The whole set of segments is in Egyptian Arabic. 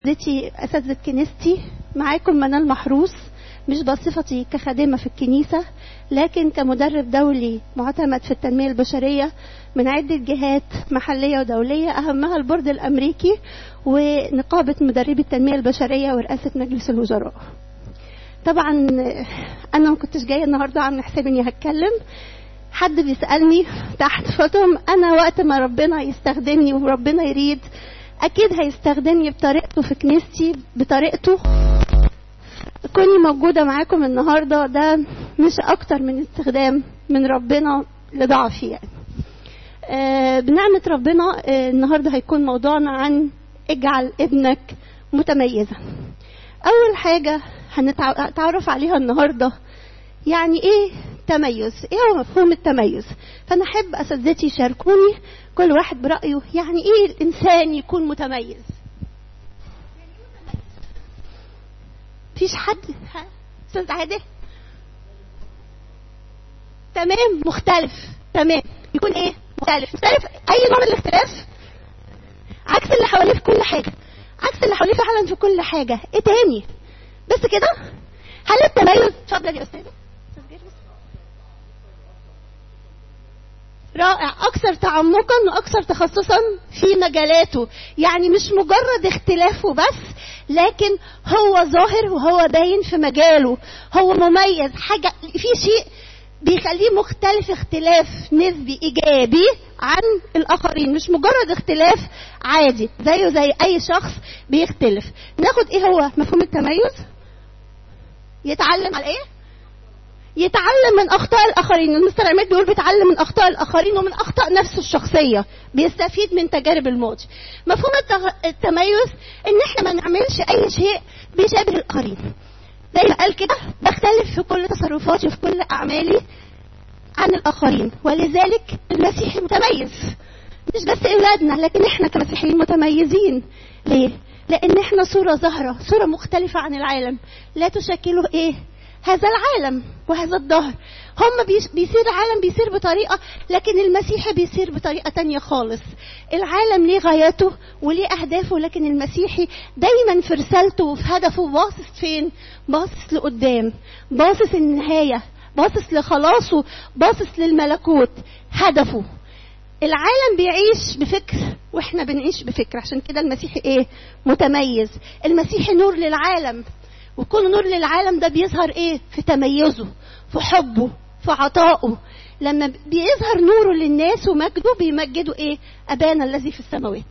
اساتذتي اساتذه كنيستي معاكم منال محروس مش بصفتي كخادمه في الكنيسه لكن كمدرب دولي معتمد في التنميه البشريه من عده جهات محليه ودوليه اهمها البورد الامريكي ونقابه مدربي التنميه البشريه ورئاسه مجلس الوزراء طبعا انا ما كنتش جايه النهارده عامله حسابي اني هتكلم حد بيسالني تحت فقلتهم انا وقت ما ربنا يستخدمني وربنا يريد اكيد هيستخدمني بطريقته في كنيستي بطريقته كوني موجودة معاكم النهاردة ده مش أكتر من استخدام من ربنا لضعفي يعني آه بنعمة ربنا آه النهاردة هيكون موضوعنا عن اجعل ابنك متميزا أول حاجة هنتعرف عليها النهاردة يعني ايه تميز ايه هو مفهوم التميز فانا احب اساتذتي يشاركوني كل واحد برايه يعني ايه الانسان يكون متميز مفيش حد استاذ عادل تمام مختلف تمام يكون ايه مختلف مختلف اي نوع من الاختلاف عكس اللي حواليه في كل حاجه عكس اللي حواليه فعلا في كل حاجه ايه تاني بس كده هل التميز اتفضل يا استاذ رائع اكثر تعمقا واكثر تخصصا في مجالاته يعني مش مجرد اختلافه بس لكن هو ظاهر وهو باين في مجاله هو مميز حاجه في شيء بيخليه مختلف اختلاف نسبي ايجابي عن الاخرين مش مجرد اختلاف عادي زيه زي اي شخص بيختلف ناخد ايه هو مفهوم التميز يتعلم على ايه يتعلم من اخطاء الاخرين المستر عماد بيقول بيتعلم من اخطاء الاخرين ومن اخطاء نفسه الشخصيه بيستفيد من تجارب الماضي مفهوم التميز ان احنا ما نعملش اي شيء بيشابه الاخرين زي ما قال كده بختلف في كل تصرفاتي وفي كل اعمالي عن الاخرين ولذلك المسيحي متميز مش بس اولادنا لكن احنا كمسيحيين متميزين ليه لان احنا صوره ظاهره صوره مختلفه عن العالم لا تشكله ايه هذا العالم وهذا الظهر هم بيصير العالم بيصير بطريقة لكن المسيحي بيصير بطريقة تانية خالص العالم ليه غايته وليه أهدافه لكن المسيحي دايما في رسالته وفي هدفه باصص فين باصص لقدام باصص النهاية باصص لخلاصه باصص للملكوت هدفه العالم بيعيش بفكر واحنا بنعيش بفكر عشان كده المسيحي ايه متميز المسيحي نور للعالم وكل نور للعالم ده بيظهر ايه في تميزه في حبه في عطائه لما بيظهر نوره للناس ومجده بيمجدوا ايه ابانا الذي في السماوات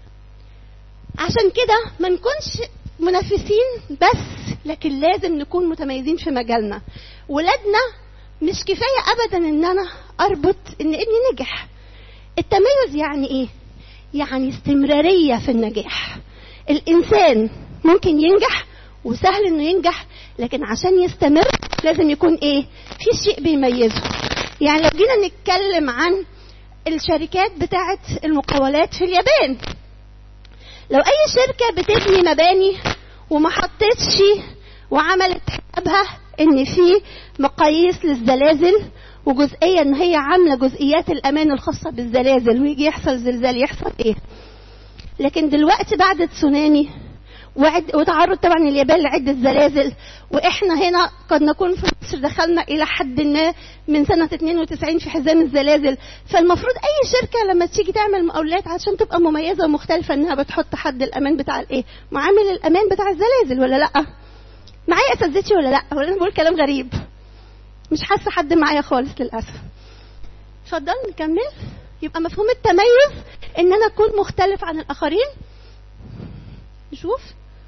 عشان كده ما نكونش منافسين بس لكن لازم نكون متميزين في مجالنا ولادنا مش كفايه ابدا ان انا اربط ان ابني نجح التميز يعني ايه يعني استمراريه في النجاح الانسان ممكن ينجح وسهل انه ينجح لكن عشان يستمر لازم يكون ايه في شيء بيميزه يعني لو جينا نتكلم عن الشركات بتاعه المقاولات في اليابان لو اي شركه بتبني مباني وما حطتش وعملت حسابها ان في مقاييس للزلازل وجزئيه ان هي عامله جزئيات الامان الخاصه بالزلازل ويجي يحصل زلزال يحصل ايه لكن دلوقتي بعد التسونامي وعد وتعرض طبعا اليابان لعدة زلازل واحنا هنا قد نكون في مصر دخلنا الى حد ما من سنة 92 في حزام الزلازل فالمفروض اي شركة لما تيجي تعمل مقاولات عشان تبقى مميزة ومختلفة انها بتحط حد الامان بتاع الايه معامل الامان بتاع الزلازل ولا لا معايا اساتذتي ولا لا ولا انا بقول كلام غريب مش حاسة حد معايا خالص للاسف اتفضل نكمل يبقى مفهوم التميز ان انا اكون مختلف عن الاخرين نشوف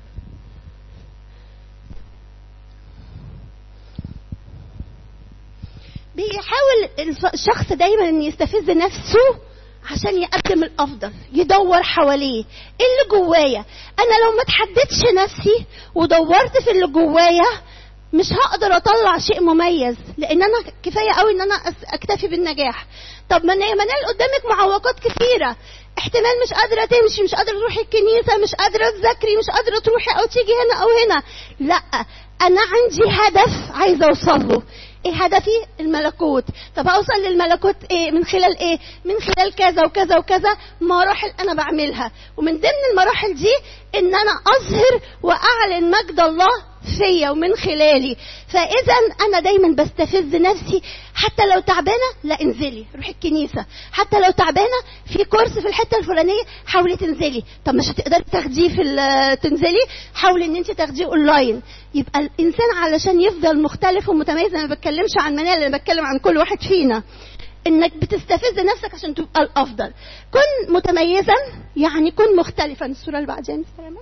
بيحاول الشخص دايما ان يستفز نفسه عشان يقدم الافضل يدور حواليه ايه اللي جوايا انا لو ما تحددتش نفسي ودورت في اللي جوايا مش هقدر اطلع شيء مميز لان انا كفايه قوي ان انا اكتفي بالنجاح طب ما منال قدامك معوقات كثيره احتمال مش قادرة تمشي مش قادرة تروحي الكنيسة مش قادرة تذاكري مش قادرة تروحي أو تيجي هنا أو هنا لا أنا عندي هدف عايزة أوصل له ايه هدفي الملكوت طب اوصل للملكوت ايه من خلال ايه من خلال كذا وكذا وكذا مراحل انا بعملها ومن ضمن المراحل دي ان انا اظهر واعلن مجد الله فيا ومن خلالي فاذا انا دايما بستفز نفسي حتى لو تعبانه لا انزلي روحي الكنيسه حتى لو تعبانه في كورس في الحته الفلانيه حاولي تنزلي طب مش هتقدري تاخديه في تنزلي حاولي ان انت تاخديه اونلاين يبقى الانسان علشان يفضل مختلف ومتميز انا ما بتكلمش عن منال انا بتكلم عن كل واحد فينا انك بتستفز نفسك عشان تبقى الافضل كن متميزا يعني كن مختلفا الصوره اللي بعدها مستر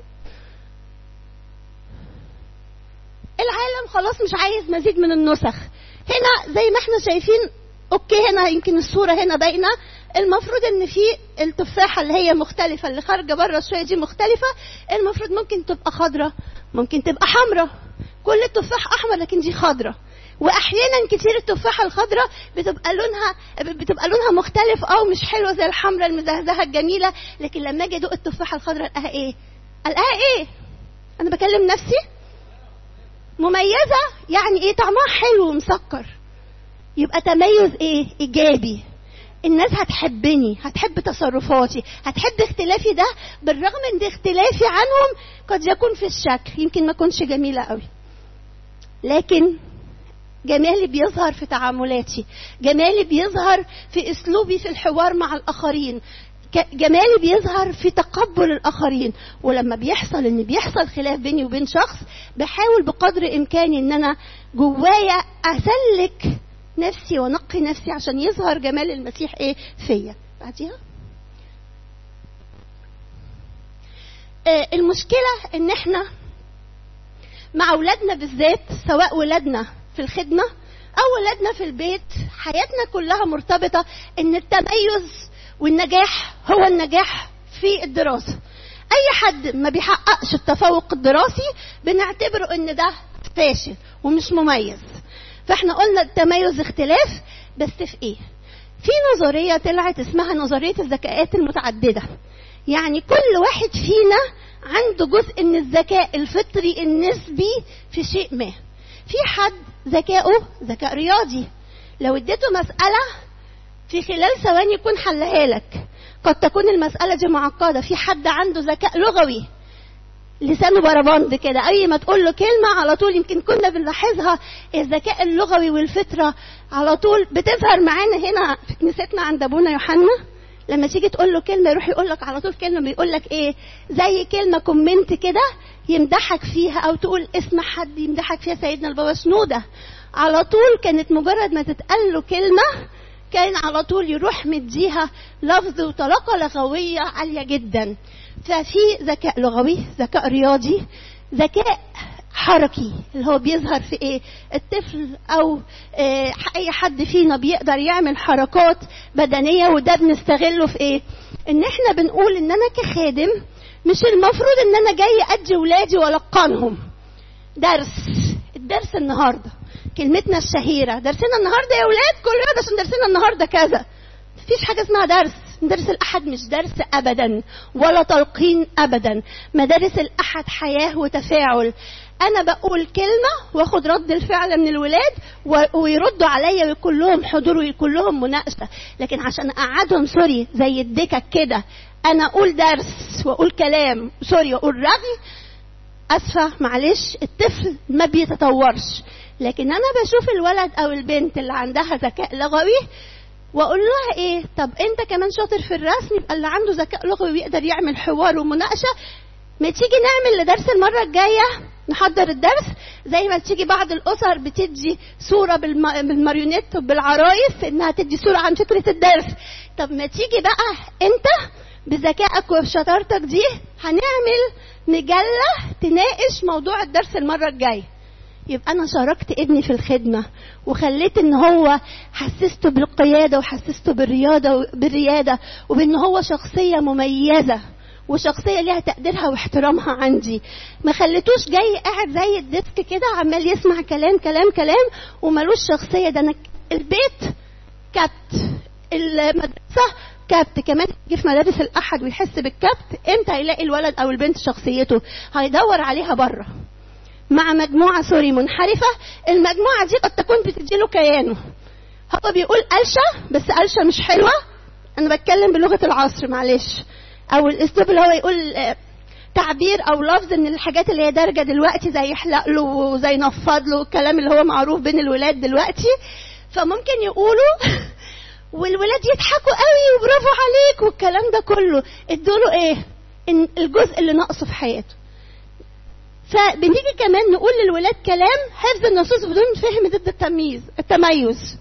العالم خلاص مش عايز مزيد من النسخ هنا زي ما احنا شايفين اوكي هنا يمكن الصوره هنا باينه المفروض ان في التفاحه اللي هي مختلفه اللي خارجه بره شويه دي مختلفه المفروض ممكن تبقى خضراء ممكن تبقى حمراء كل التفاح احمر لكن دي خضراء واحيانا كتير التفاحه الخضراء بتبقى لونها بتبقى لونها مختلف او مش حلوه زي الحمراء المزهزهه الجميله لكن لما اجي ادوق التفاحه الخضراء القاها ايه القاها ايه انا بكلم نفسي مميزه يعني ايه طعمها حلو ومسكر يبقى تميز ايه ايجابي الناس هتحبني هتحب تصرفاتي هتحب اختلافي ده بالرغم ان اختلافي عنهم قد يكون في الشكل يمكن ما اكونش جميله قوي لكن جمالي بيظهر في تعاملاتي جمالي بيظهر في اسلوبي في الحوار مع الاخرين جمالي بيظهر في تقبل الاخرين ولما بيحصل ان بيحصل خلاف بيني وبين شخص بحاول بقدر امكاني ان انا جوايا اسلك نفسي وانقي نفسي عشان يظهر جمال المسيح ايه فيا بعديها آه المشكله ان احنا مع اولادنا بالذات سواء ولادنا في الخدمه او ولادنا في البيت حياتنا كلها مرتبطه ان التميز والنجاح هو النجاح في الدراسة أي حد ما بيحققش التفوق الدراسي بنعتبره إن ده فاشل ومش مميز فاحنا قلنا التميز اختلاف بس في ايه في نظرية طلعت اسمها نظرية الذكاءات المتعددة يعني كل واحد فينا عنده جزء من الذكاء الفطري النسبي في شيء ما في حد ذكائه ذكاء رياضي لو اديته مسألة في خلال ثواني يكون حلها لك قد تكون المسألة دي معقدة في حد عنده ذكاء لغوي لسانه بربند كده اي ما تقول له كلمه على طول يمكن كنا بنلاحظها الذكاء اللغوي والفطره على طول بتظهر معانا هنا في كنيستنا عند ابونا يوحنا لما تيجي تقول له كلمه يروح يقول لك على طول كلمه بيقول لك ايه زي كلمه كومنت كده يمدحك فيها او تقول اسم حد يمدحك فيها سيدنا البابا شنوده على طول كانت مجرد ما تتقال له كلمه كان على طول يروح مديها لفظ وطلاقة لغوية عالية جدا ففي ذكاء لغوي ذكاء رياضي ذكاء حركي اللي هو بيظهر في ايه الطفل او إيه اي حد فينا بيقدر يعمل حركات بدنية وده بنستغله في ايه ان احنا بنقول ان انا كخادم مش المفروض ان انا جاي ادي ولادي والقنهم درس الدرس النهارده كلمتنا الشهيرة درسنا النهاردة يا ولاد كل يوم عشان درسنا النهاردة كذا مفيش حاجة اسمها درس مدارس الأحد مش درس أبدا ولا تلقين أبدا مدارس الأحد حياة وتفاعل أنا بقول كلمة وآخد رد الفعل من الولاد ويردوا عليا ويكون لهم حضور ويكون لهم مناقشة لكن عشان أقعدهم سوري زي الدكك كده أنا أقول درس وأقول كلام سوري وأقول رغي أسفة معلش الطفل ما بيتطورش لكن انا بشوف الولد او البنت اللي عندها ذكاء لغوي واقول لها ايه طب انت كمان شاطر في الرسم يبقى اللي عنده ذكاء لغوي ويقدر يعمل حوار ومناقشه ما تيجي نعمل لدرس المره الجايه نحضر الدرس زي ما تيجي بعض الاسر بتدي صوره بالماريونيت وبالعرايس انها تدي صوره عن فكره الدرس طب ما تيجي بقى انت بذكائك وبشطارتك دي هنعمل مجله تناقش موضوع الدرس المره الجايه يبقى انا شاركت ابني في الخدمه وخليت ان هو حسسته بالقياده وحسسته بالرياضه بالرياده وبان هو شخصيه مميزه وشخصيه ليها تقديرها واحترامها عندي ما خليتوش جاي قاعد زي الديسك كده عمال يسمع كلام كلام كلام وملوش شخصيه ده انا البيت كبت المدرسه كبت كمان يجي في مدارس الاحد ويحس بالكبت امتى هيلاقي الولد او البنت شخصيته هيدور عليها بره مع مجموعة سوري منحرفة المجموعة دي قد تكون بتديله كيانه هو بيقول قلشة بس قلشة مش حلوة أنا بتكلم بلغة العصر معلش أو الأسلوب اللي هو يقول آه، تعبير أو لفظ من الحاجات اللي هي دارجة دلوقتي زي يحلق له وزي نفض له الكلام اللي هو معروف بين الولاد دلوقتي فممكن يقولوا والولاد يضحكوا قوي وبرافو عليك والكلام ده كله ادوله ايه إن الجزء اللي ناقصه في حياته فبنيجي كمان نقول للولاد كلام حفظ النصوص بدون فهم ضد التمييز التميز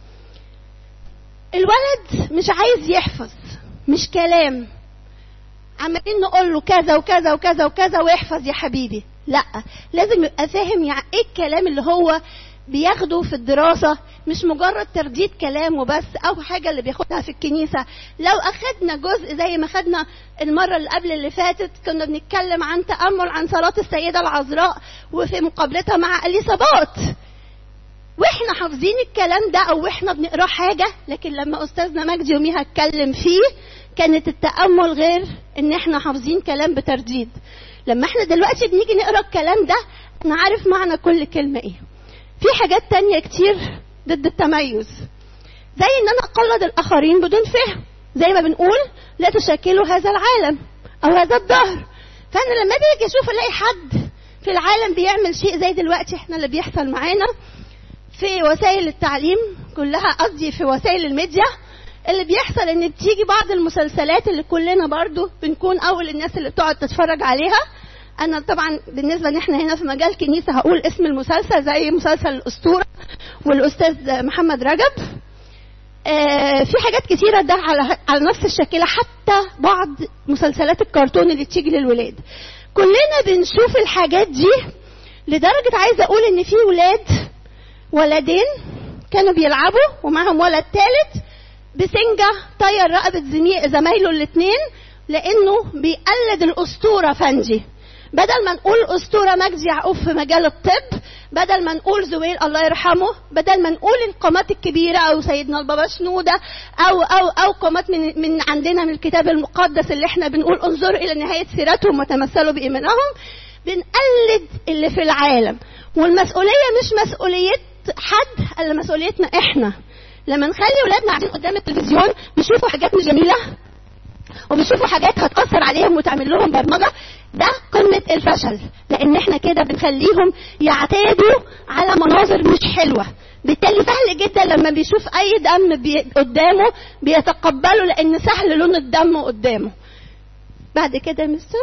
الولد مش عايز يحفظ مش كلام عمالين نقول له كذا وكذا وكذا وكذا واحفظ يا حبيبي لا لازم يبقى فاهم يعني ايه الكلام اللي هو بياخده في الدراسة مش مجرد ترديد كلام وبس أو حاجة اللي بياخدها في الكنيسة لو أخدنا جزء زي ما خدنا المرة اللي قبل اللي فاتت كنا بنتكلم عن تأمل عن صلاة السيدة العذراء وفي مقابلتها مع أليصابات واحنا حافظين الكلام ده او احنا بنقرا حاجه لكن لما استاذنا مجدي يوميها اتكلم فيه كانت التامل غير ان احنا حافظين كلام بترديد لما احنا دلوقتي بنيجي نقرا الكلام ده انا عارف معنى كل كلمه ايه في حاجات تانية كتير ضد التميز زي ان انا اقلد الاخرين بدون فهم زي ما بنقول لا تشكلوا هذا العالم او هذا الدهر فانا لما باجي اشوف الاقي حد في العالم بيعمل شيء زي دلوقتي احنا اللي بيحصل معانا في وسائل التعليم كلها قصدي في وسائل الميديا اللي بيحصل ان بتيجي بعض المسلسلات اللي كلنا برضو بنكون اول الناس اللي بتقعد تتفرج عليها انا طبعا بالنسبه ان احنا هنا في مجال كنيسه هقول اسم المسلسل زي مسلسل الاسطوره والاستاذ محمد رجب آه في حاجات كتيرة ده على على نفس الشكل حتى بعض مسلسلات الكرتون اللي بتيجي للولاد كلنا بنشوف الحاجات دي لدرجة عايزة أقول إن في ولاد ولدين كانوا بيلعبوا ومعهم ولد ثالث بسنجة طير رقبة زمايله الاثنين لأنه بيقلد الأسطورة فنجي بدل ما نقول أسطورة مجدي يعقوب في مجال الطب بدل ما نقول زويل الله يرحمه بدل ما نقول القامات الكبيرة أو سيدنا البابا شنودة أو أو أو قامات من من عندنا من الكتاب المقدس اللي احنا بنقول انظروا إلى نهاية سيرتهم وتمثلوا بإيمانهم بنقلد اللي في العالم والمسؤولية مش مسؤولية حد الا مسؤوليتنا احنا لما نخلي ولادنا قاعدين قدام التلفزيون بيشوفوا حاجات مش جميله وبيشوفوا حاجات هتاثر عليهم وتعمل لهم برمجه ده قمه الفشل لان احنا كده بنخليهم يعتادوا على مناظر مش حلوه بالتالي سهل جدا لما بيشوف اي دم بي قدامه بيتقبله لان سهل لون الدم قدامه بعد كده يا مستر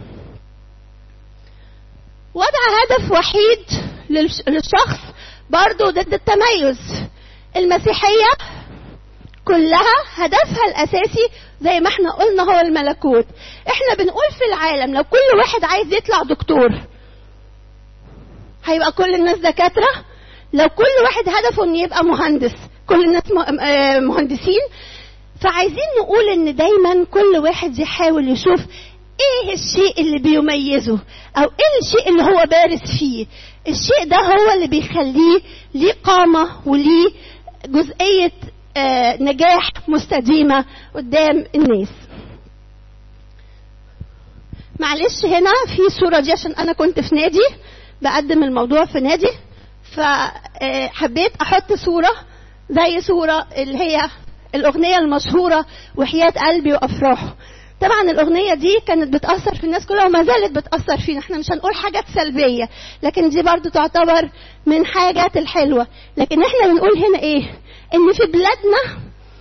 وضع هدف وحيد للشخص برضو ضد التميز المسيحية كلها هدفها الأساسي زي ما احنا قلنا هو الملكوت احنا بنقول في العالم لو كل واحد عايز يطلع دكتور هيبقى كل الناس دكاترة لو كل واحد هدفه انه يبقى مهندس كل الناس مهندسين فعايزين نقول ان دايما كل واحد يحاول يشوف ايه الشيء اللي بيميزه او ايه الشيء اللي هو بارز فيه الشيء ده هو اللي بيخليه ليه قامة وليه جزئية آه نجاح مستديمة قدام الناس معلش هنا في صورة دي عشان أنا كنت في نادي بقدم الموضوع في نادي فحبيت أحط صورة زي صورة اللي هي الأغنية المشهورة وحياة قلبي وأفراحه طبعا الاغنيه دي كانت بتاثر في الناس كلها وما زالت بتاثر فينا احنا مش هنقول حاجات سلبيه لكن دي برضو تعتبر من حاجات الحلوه لكن احنا بنقول هنا ايه ان في بلادنا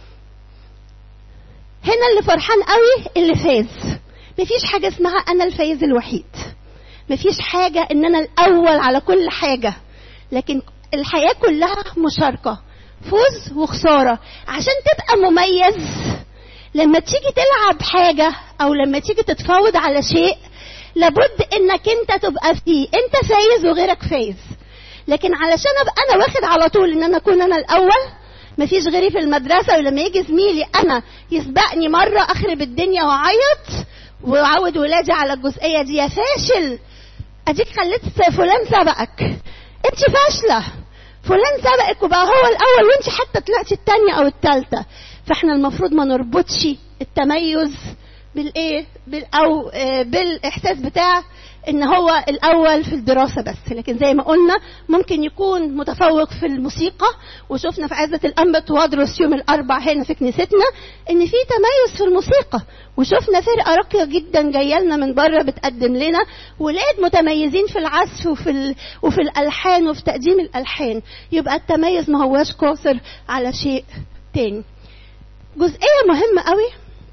هنا اللي فرحان قوي اللي فاز مفيش حاجه اسمها انا الفايز الوحيد مفيش حاجه ان انا الاول على كل حاجه لكن الحياه كلها مشاركه فوز وخساره عشان تبقى مميز لما تيجي تلعب حاجة أو لما تيجي تتفاوض على شيء لابد إنك أنت تبقى فيه أنت فايز وغيرك فايز لكن علشان أبقى أنا واخد على طول إن أنا أكون أنا الأول مفيش غيري في المدرسة ولما يجي زميلي أنا يسبقني مرة أخرب الدنيا وأعيط وأعود ولادي على الجزئية دي يا فاشل أديك خليت فلان سبقك أنت فاشلة فلان سبقك وبقى هو الأول وأنت حتى طلعتي التانية أو التالتة فاحنا المفروض ما نربطش التميز بالايه بال او بالاحساس بتاع ان هو الاول في الدراسه بس لكن زي ما قلنا ممكن يكون متفوق في الموسيقى وشفنا في عزه الانبت وادرس يوم الاربع هنا في كنيستنا ان في تميز في الموسيقى وشفنا فرقه راقيه جدا جايه لنا من بره بتقدم لنا ولاد متميزين في العزف وفي ال... وفي الالحان وفي تقديم الالحان يبقى التميز ما هواش قاصر على شيء تاني جزئيه مهمه قوي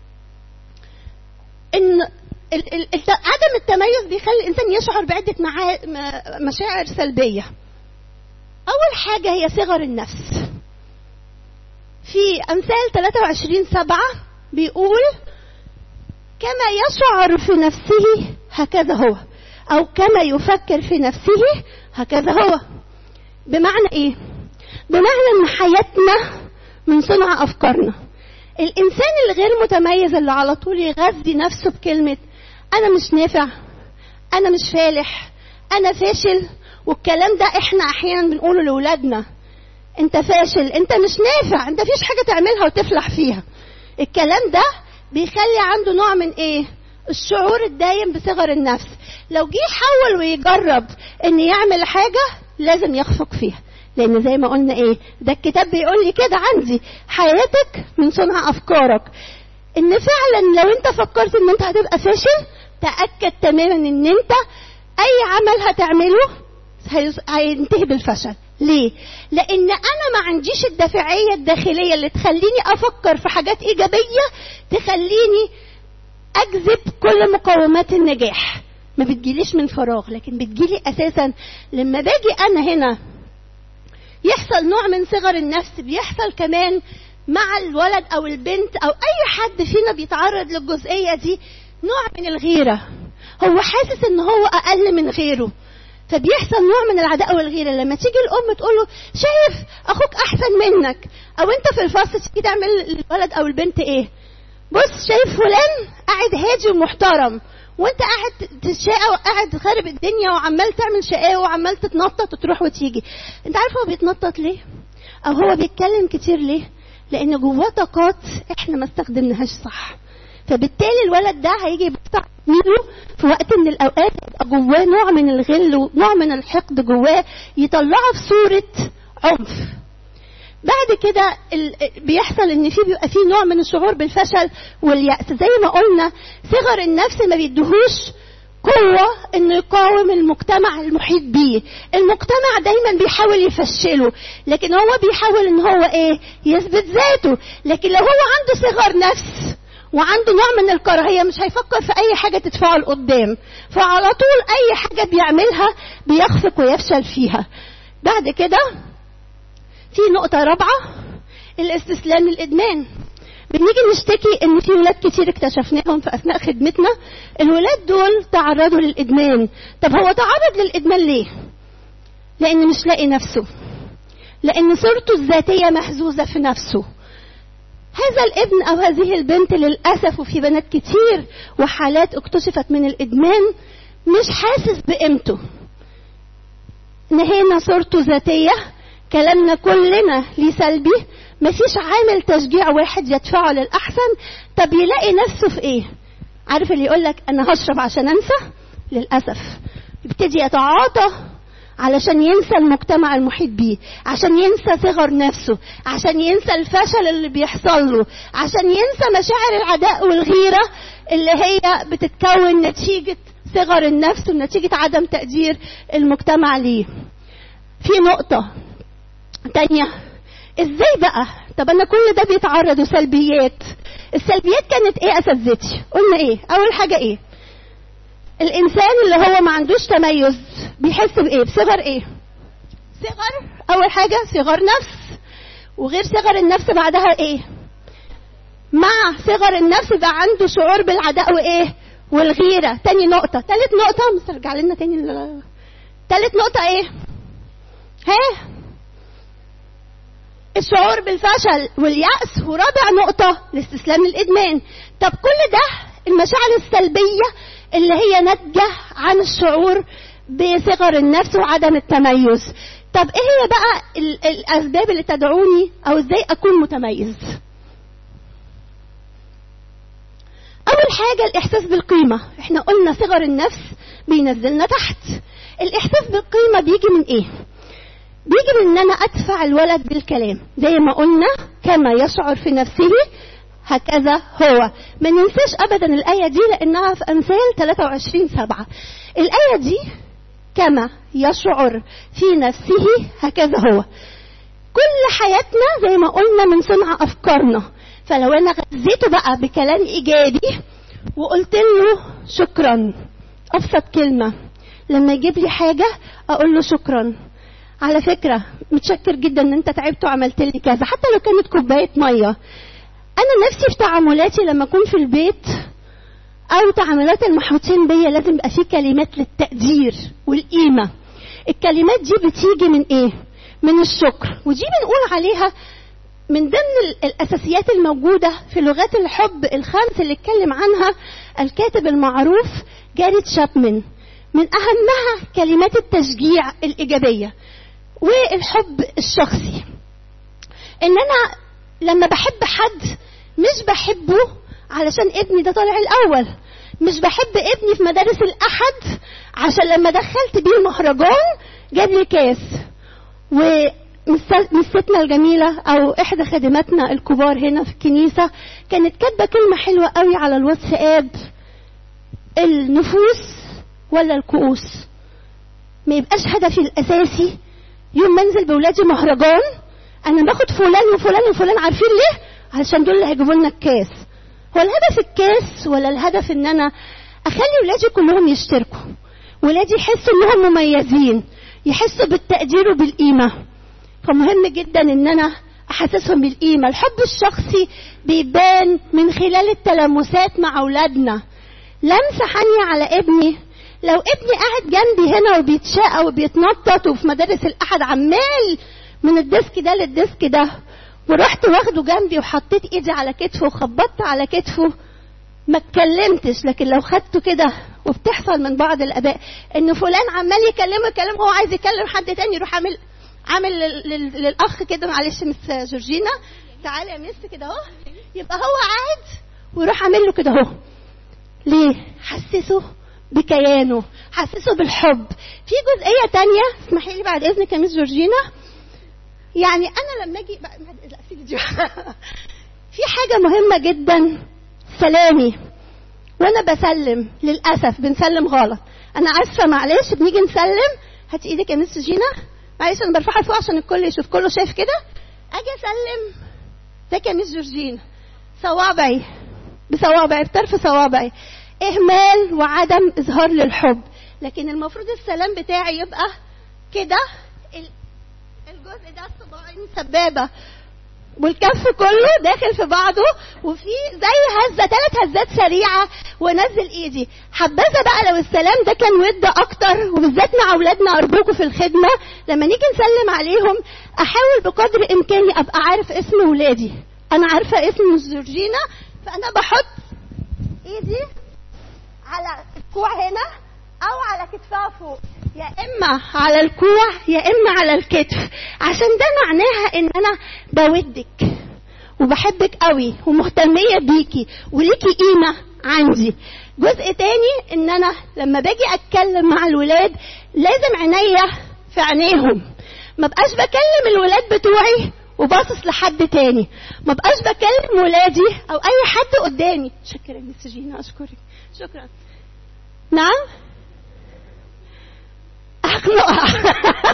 ان ال- ال- الت- عدم التميز بيخلي الانسان يشعر بعده معا- م- مشاعر سلبيه اول حاجه هي صغر النفس في امثال 23 سبعة بيقول كما يشعر في نفسه هكذا هو او كما يفكر في نفسه هكذا هو بمعنى ايه بمعنى ان حياتنا من صنع افكارنا الانسان الغير متميز اللي على طول يغذي نفسه بكلمه انا مش نافع انا مش فالح انا فاشل والكلام ده احنا احيانا بنقوله لاولادنا انت فاشل انت مش نافع انت فيش حاجه تعملها وتفلح فيها الكلام ده بيخلي عنده نوع من ايه الشعور الدايم بصغر النفس لو جه يحاول ويجرب ان يعمل حاجه لازم يخفق فيها لان زي ما قلنا ايه ده الكتاب بيقول لي كده عندي حياتك من صنع افكارك ان فعلا لو انت فكرت ان انت هتبقى فاشل تاكد تماما ان انت اي عمل هتعمله هيز- هينتهي بالفشل ليه لان انا ما عنديش الدافعيه الداخليه اللي تخليني افكر في حاجات ايجابيه تخليني اجذب كل مقومات النجاح ما بتجيليش من فراغ لكن بتجيلي اساسا لما باجي انا هنا يحصل نوع من صغر النفس بيحصل كمان مع الولد او البنت او اي حد فينا بيتعرض للجزئيه دي نوع من الغيره هو حاسس ان هو اقل من غيره فبيحصل نوع من العداء والغيره لما تيجي الام تقول له شايف اخوك احسن منك او انت في الفصل تيجي تعمل للولد او البنت ايه بص شايف فلان قاعد هادي ومحترم وانت قاعد تشقى وقاعد خارب الدنيا وعمال تعمل شقاوة وعمال تتنطط وتروح وتيجي انت عارف هو بيتنطط ليه او هو بيتكلم كتير ليه لان جواه طاقات احنا ما استخدمناهاش صح فبالتالي الولد ده هيجي يبقى ميله في وقت من الاوقات يبقى جواه نوع من الغل ونوع من الحقد جواه يطلعه في صوره عنف بعد كده ال- بيحصل ان في بيبقى في نوع من الشعور بالفشل واليأس زي ما قلنا صغر النفس ما بيدهوش قوة انه يقاوم المجتمع المحيط بيه المجتمع دايما بيحاول يفشله لكن هو بيحاول ان هو ايه يثبت ذاته لكن لو هو عنده صغر نفس وعنده نوع من الكراهية مش هيفكر في اي حاجة تدفعه لقدام فعلى طول اي حاجة بيعملها بيخفق ويفشل فيها بعد كده في نقطة رابعة الاستسلام للإدمان بنيجي نشتكي ان في ولاد كتير اكتشفناهم في اثناء خدمتنا الولاد دول تعرضوا للادمان طب هو تعرض للادمان ليه لان مش لاقي نفسه لان صورته الذاتيه مهزوزه في نفسه هذا الابن او هذه البنت للاسف وفي بنات كتير وحالات اكتشفت من الادمان مش حاسس بقيمته نهينا صورته ذاتيه كلامنا كلنا ليه سلبي مفيش عامل تشجيع واحد يدفعه للأحسن طب يلاقي نفسه في إيه؟ عارف اللي يقول لك أنا هشرب عشان أنسى؟ للأسف يبتدي يتعاطى علشان ينسى المجتمع المحيط بيه عشان ينسى صغر نفسه عشان ينسى الفشل اللي بيحصل له عشان ينسى مشاعر العداء والغيرة اللي هي بتتكون نتيجة صغر النفس ونتيجة عدم تقدير المجتمع ليه في نقطة تانية ازاي بقى طب انا كل ده بيتعرض وسلبيات السلبيات كانت ايه اساتذتي قلنا ايه اول حاجة ايه الانسان اللي هو ما عندوش تميز بيحس بايه بصغر ايه صغر اول حاجة صغر نفس وغير صغر النفس بعدها ايه مع صغر النفس بقى عنده شعور بالعداء وايه والغيرة تاني نقطة تالت نقطة مستر رجع لنا تاني ال- تالت نقطة ايه ها الشعور بالفشل واليأس ورابع نقطة الاستسلام للإدمان طب كل ده المشاعر السلبية اللي هي ناتجة عن الشعور بصغر النفس وعدم التميز طب ايه هي بقى ال- الأسباب اللي تدعوني أو ازاي أكون متميز أول حاجة الإحساس بالقيمة احنا قلنا صغر النفس بينزلنا تحت الاحساس بالقيمه بيجي من ايه بيجي من ان انا ادفع الولد بالكلام زي ما قلنا كما يشعر في نفسه هكذا هو ما ننساش ابدا الايه دي لانها في امثال 23 7 الايه دي كما يشعر في نفسه هكذا هو كل حياتنا زي ما قلنا من صنع افكارنا فلو انا غذيته بقى بكلام ايجابي وقلت له شكرا ابسط كلمه لما يجيب لي حاجه اقول له شكرا على فكره متشكر جدا ان انت تعبت وعملت لي كذا حتى لو كانت كوبايه ميه انا نفسي في تعاملاتي لما اكون في البيت او تعاملات المحوطين بيا لازم يبقى في كلمات للتقدير والقيمه الكلمات دي بتيجي من ايه من الشكر ودي بنقول عليها من ضمن الاساسيات الموجوده في لغات الحب الخمس اللي اتكلم عنها الكاتب المعروف جاريت شابمان من اهمها كلمات التشجيع الايجابيه والحب الشخصي ان انا لما بحب حد مش بحبه علشان ابني ده طالع الاول مش بحب ابني في مدارس الاحد عشان لما دخلت بيه المهرجان جاب لي كاس ومستنا الجميلة أو إحدى خادماتنا الكبار هنا في الكنيسة كانت كاتبة كلمة حلوة قوي على الواتساب النفوس ولا الكؤوس ما يبقاش هدفي الأساسي يوم ما انزل بولادي مهرجان أنا باخد فلان وفلان وفلان عارفين ليه؟ علشان دول اللي هيجيبوا لنا الكاس هو الهدف الكاس ولا الهدف ان انا اخلي ولادي كلهم يشتركوا ولادي يحسوا انهم مميزين يحسوا بالتقدير وبالقيمه فمهم جدا ان انا احسسهم بالقيمه الحب الشخصي بيبان من خلال التلامسات مع اولادنا لمسه حنيه على ابني لو ابني قاعد جنبي هنا وبيتشقى وبيتنطط وفي مدارس الاحد عمال من الديسك ده للديسك ده ورحت واخده جنبي وحطيت ايدي على كتفه وخبطت على كتفه ما اتكلمتش لكن لو خدته كده وبتحصل من بعض الاباء ان فلان عمال يكلمه يكلمه هو عايز يكلم حد تاني يروح عامل عامل للاخ كده معلش مس جورجينا تعالى يا مس كده اهو يبقى هو قاعد ويروح عامل له كده اهو ليه حسسه بكيانه حسسه بالحب في جزئيه تانية اسمحي لي بعد اذنك يا مس جورجينا يعني انا لما اجي لا سيبي دي في حاجه مهمه جدا سلامي وانا بسلم للاسف بنسلم غلط انا اسفه معلش بنيجي نسلم هات ايدك يا مس جينا معلش انا برفعها لفوق عشان الكل يشوف كله شايف كده اجي اسلم ازيك يا مس جورجينا صوابعي بصوابعي بطرف صوابعي اهمال وعدم اظهار للحب لكن المفروض السلام بتاعي يبقى كده الجزء ده الصباعين سبابه والكف كله داخل في بعضه وفي زي هزه ثلاث هزات سريعه وانزل ايدي حبذا بقى لو السلام ده كان ود اكتر وبالذات مع اولادنا ارجوكوا في الخدمه لما نيجي نسلم عليهم احاول بقدر امكاني ابقى عارف اسم ولادي انا عارفه اسم جورجينا فانا بحط ايدي على الكوع هنا او على كتفها فوق يا اما على الكوع يا اما على الكتف عشان ده معناها ان انا بودك وبحبك قوي ومهتميه بيكي وليكي قيمه عندي جزء تاني ان انا لما باجي اتكلم مع الولاد لازم عينيا في عينيهم ما بقاش بكلم الولاد بتوعي وباصص لحد تاني ما بقاش بكلم ولادي او اي حد قدامي شكرا يا مس جينا اشكرك شكرا نعم اخنقها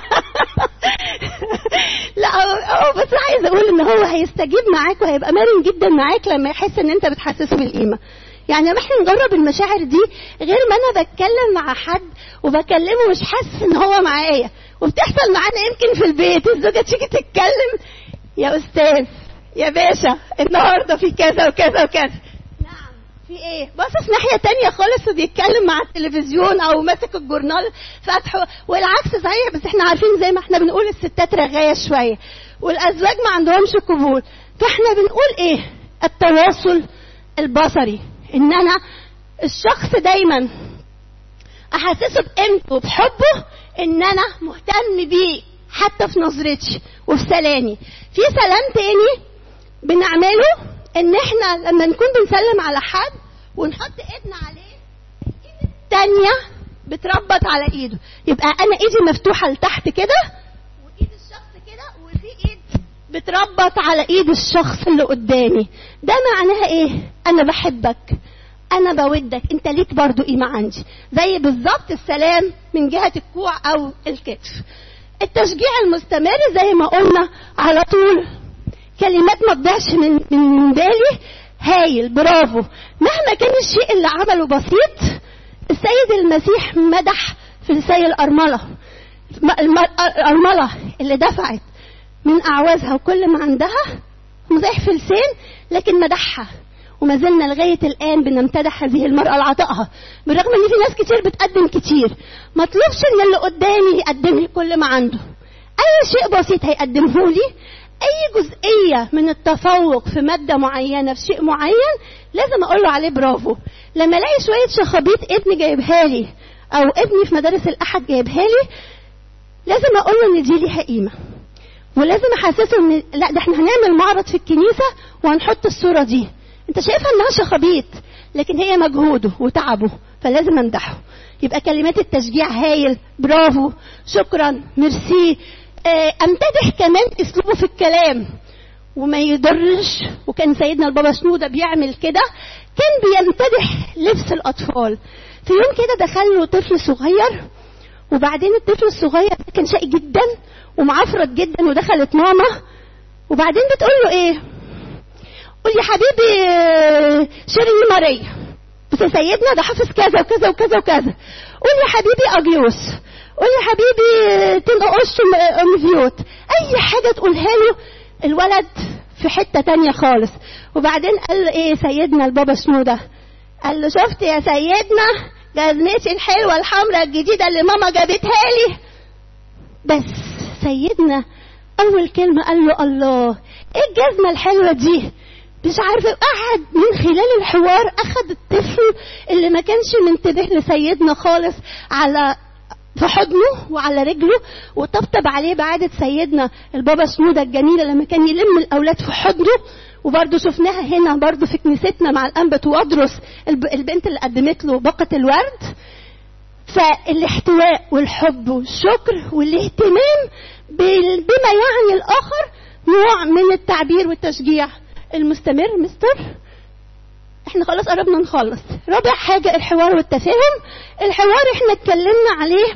لا هو بس عايز اقول ان هو هيستجيب معاك وهيبقى مرن جدا معاك لما يحس ان انت بتحسسه بالقيمه يعني لما احنا نجرب المشاعر دي غير ما انا بتكلم مع حد وبكلمه مش حاسس ان هو معايا وبتحصل معانا يمكن في البيت الزوجه تيجي تتكلم يا استاذ يا باشا النهارده في كذا وكذا وكذا في ايه باصص ناحيه تانية خالص وبيتكلم مع التلفزيون او ماسك الجورنال فاتحه والعكس صحيح بس احنا عارفين زي ما احنا بنقول الستات رغايه شويه والازواج ما عندهمش قبول فاحنا بنقول ايه التواصل البصري ان انا الشخص دايما احسسه بقيمته وبحبه ان انا مهتم بيه حتى في نظرتي وفي سلامي في سلام تاني بنعمله ان احنا لما نكون بنسلم على حد ونحط ايدنا عليه الايد التانية بتربط على ايده يبقى انا ايدي مفتوحه لتحت كده وايد الشخص كده وفي ايد بتربط على ايد الشخص اللي قدامي ده معناها ايه انا بحبك انا بودك انت ليك برضو قيمه عندي زي بالظبط السلام من جهه الكوع او الكتف التشجيع المستمر زي ما قلنا على طول كلمات ما تضيعش من من بالي هايل برافو مهما كان الشيء اللي عمله بسيط السيد المسيح مدح في السيد الأرملة الأرملة اللي دفعت من أعوازها وكل ما عندها مزاح في لسان لكن مدحها وما زلنا لغاية الآن بنمتدح هذه المرأة لعطائها بالرغم إن في ناس كتير بتقدم كتير ما طلبش إن اللي قدامي يقدم لي كل ما عنده أي شيء بسيط هيقدمه لي أي جزئية من التفوق في مادة معينة في شيء معين لازم أقول له عليه برافو لما ألاقي شوية شخابيط ابني جايبها لي أو ابني في مدارس الأحد جايبها لي لازم أقول له إن دي ليها قيمة ولازم أحسسه إن لا ده إحنا هنعمل معرض في الكنيسة وهنحط الصورة دي أنت شايفها إنها شخابيط لكن هي مجهوده وتعبه فلازم أمدحه يبقى كلمات التشجيع هايل برافو شكرا ميرسي امتدح كمان اسلوبه في الكلام وما يضرش وكان سيدنا البابا شنودة بيعمل كده كان بيمتدح لبس الاطفال في يوم كده دخل له طفل صغير وبعدين الطفل الصغير كان شقي جدا ومعفرت جدا ودخلت ماما وبعدين بتقول له ايه قول يا حبيبي شيرين ماريا بس يا سيدنا ده حافظ كذا وكذا وكذا وكذا قول يا حبيبي اجيوس قول يا حبيبي تنقص مفيوت اي حاجه تقولها له الولد في حته تانية خالص وبعدين قال له ايه سيدنا البابا شنودة قال له شفت يا سيدنا جزمتي الحلوه الحمراء الجديده اللي ماما جابتها لي بس سيدنا اول كلمه قال له الله ايه الجزمه الحلوه دي مش عارفه قعد من خلال الحوار اخد الطفل اللي ما كانش منتبه لسيدنا خالص على في حضنه وعلى رجله وطبطب عليه بعادة سيدنا البابا شنودة الجميلة لما كان يلم الأولاد في حضنه وبرضه شفناها هنا برضه في كنيستنا مع الأنبت وأدرس البنت اللي قدمت له باقة الورد فالاحتواء والحب والشكر والاهتمام بما يعني الآخر نوع من التعبير والتشجيع المستمر مستر احنا خلاص قربنا نخلص رابع حاجة الحوار والتفاهم الحوار احنا اتكلمنا عليه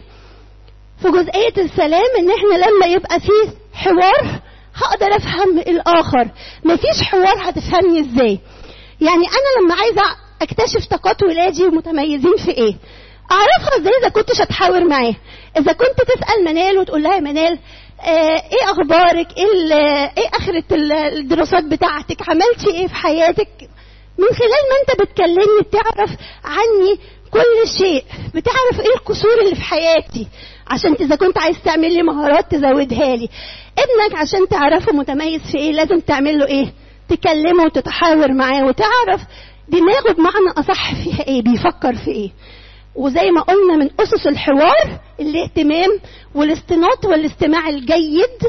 في جزئية السلام ان احنا لما يبقى فيه حوار هقدر افهم الاخر مفيش حوار هتفهمني ازاي يعني انا لما عايزة اكتشف طاقات ولادي ومتميزين في ايه اعرفها ازاي اذا كنتش هتحاور معاه اذا كنت تسال منال وتقول لها يا منال آه ايه اخبارك ايه, ايه اخرة الدراسات بتاعتك عملتي ايه في حياتك من خلال ما انت بتكلمني بتعرف عني كل شيء بتعرف ايه القصور اللي في حياتي عشان اذا كنت عايز تعمل لي مهارات تزودها لي ابنك عشان تعرفه متميز في ايه لازم تعمل له ايه تكلمه وتتحاور معاه وتعرف دماغه بمعنى اصح فيها ايه بيفكر في ايه وزي ما قلنا من اسس الحوار الاهتمام والاستناط والاستماع الجيد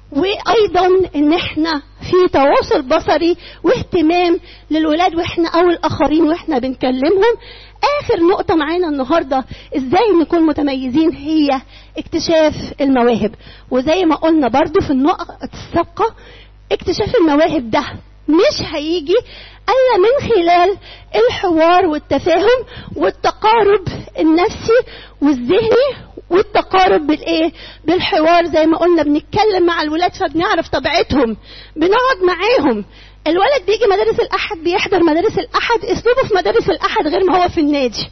وايضا ان احنا في تواصل بصري واهتمام للولاد واحنا او الاخرين واحنا بنكلمهم اخر نقطه معانا النهارده ازاي نكون متميزين هي اكتشاف المواهب وزي ما قلنا برضو في النقط السابقه اكتشاف المواهب ده مش هيجي الا من خلال الحوار والتفاهم والتقارب النفسي والذهني والتقارب بالايه بالحوار زي ما قلنا بنتكلم مع الولاد فبنعرف طبيعتهم بنقعد معاهم الولد بيجي مدارس الاحد بيحضر مدارس الاحد اسلوبه في مدارس الاحد غير ما هو في النادي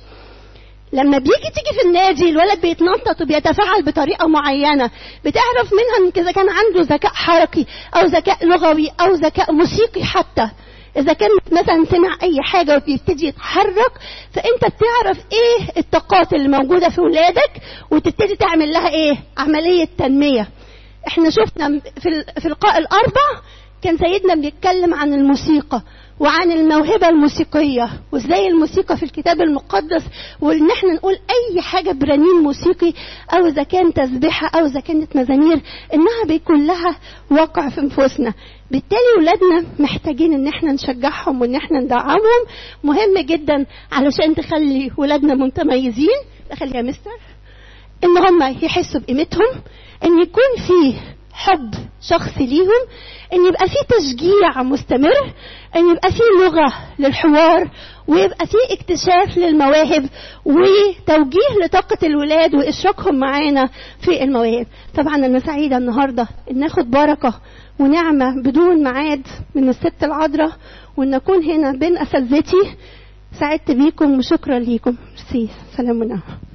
لما بيجي تيجي في النادي الولد بيتنطط وبيتفاعل بطريقة معينة بتعرف منها إذا كان عنده ذكاء حركي أو ذكاء لغوي أو ذكاء موسيقي حتى إذا كان مثلا سمع أي حاجة وبيبتدي يتحرك فأنت بتعرف إيه الطاقات اللي موجودة في ولادك وتبتدي تعمل لها إيه عملية تنمية إحنا شفنا في في اللقاء الأربع كان سيدنا بيتكلم عن الموسيقى وعن الموهبة الموسيقية وازاي الموسيقى في الكتاب المقدس وان احنا نقول اي حاجة برنين موسيقي او اذا كان تسبيحة او اذا كانت مزامير انها بيكون لها واقع في نفوسنا بالتالي ولادنا محتاجين ان احنا نشجعهم وان احنا ندعمهم مهم جدا علشان تخلي ولادنا متميزين دخل يا مستر ان هم يحسوا بقيمتهم ان يكون فيه حب شخصي ليهم ان يبقى فيه تشجيع مستمر ان يبقى فيه لغه للحوار ويبقى فيه اكتشاف للمواهب وتوجيه لطاقه الولاد واشراكهم معانا في المواهب طبعا انا سعيده النهارده ان ناخد بركه ونعمه بدون ميعاد من الست العذراء وان نكون هنا بين اساتذتي سعدت بيكم وشكرا ليكم ميرسي سلام ونعم